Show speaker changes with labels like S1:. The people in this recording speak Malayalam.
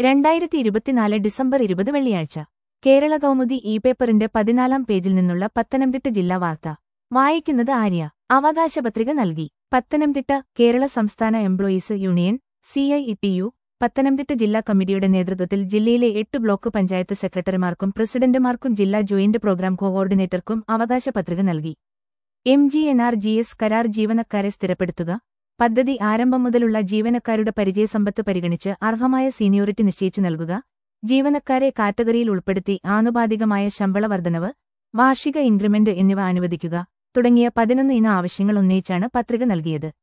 S1: രണ്ടായിരത്തി ഇരുപത്തിനാല് ഡിസംബർ ഇരുപത് വെള്ളിയാഴ്ച കേരള കൗമുദി ഇ പേപ്പറിന്റെ പതിനാലാം പേജിൽ നിന്നുള്ള പത്തനംതിട്ട ജില്ലാ വാർത്ത വായിക്കുന്നത് ആര്യ അവകാശപത്രിക നൽകി പത്തനംതിട്ട കേരള സംസ്ഥാന എംപ്ലോയീസ് യൂണിയൻ സിഐഇടിയു പത്തനംതിട്ട ജില്ലാ കമ്മിറ്റിയുടെ നേതൃത്വത്തിൽ ജില്ലയിലെ എട്ട് ബ്ലോക്ക് പഞ്ചായത്ത് സെക്രട്ടറിമാർക്കും പ്രസിഡന്റുമാർക്കും ജില്ലാ ജോയിന്റ് പ്രോഗ്രാം കോഓർഡിനേറ്റർക്കും അവകാശപത്രിക നൽകി M G N R G S കരാർ ജീവനക്കാരെ സ്ഥിരപ്പെടുത്തുക പദ്ധതി ആരംഭം മുതലുള്ള ജീവനക്കാരുടെ പരിചയസമ്പത്ത് പരിഗണിച്ച് അർഹമായ സീനിയോറിറ്റി നിശ്ചയിച്ചു നൽകുക ജീവനക്കാരെ കാറ്റഗറിയിൽ ഉൾപ്പെടുത്തി ആനുപാതികമായ ശമ്പള വർധനവ് വാർഷിക ഇൻക്രിമെന്റ് എന്നിവ അനുവദിക്കുക തുടങ്ങിയ പതിനൊന്ന് ഇന ആവശ്യങ്ങൾ ഉന്നയിച്ചാണ് പത്രിക നൽകിയത്